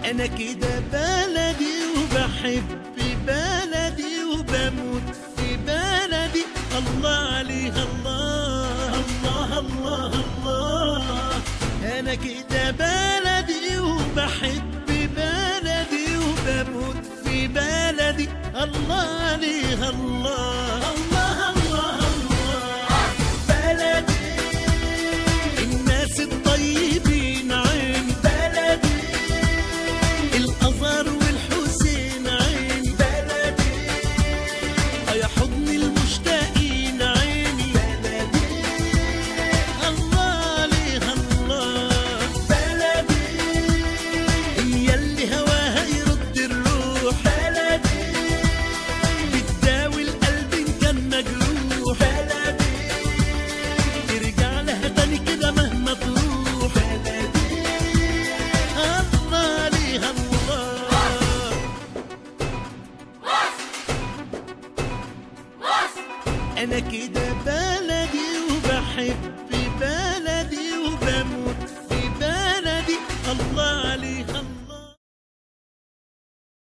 انا كده بلدي وبحب بلدي وبموت في بلدي الله عليها الله الله الله الله انا كده بلدي وبحب بلدي وبموت في بلدي الله عليها الله الله الله الله بلدي الناس الطيبين عين بلدي الأزهر والحسين عين بلدي يا حضن المشتاقين عيني بلدي الله عليها الله بلدي هي اللي هواها يرد الروح بلدي بتداوي القلب إن كان مجروح بلدي ترجع لها تاني كده مهما تروح بلدي الله عليها الله انا كده بلدي وبحب بلدي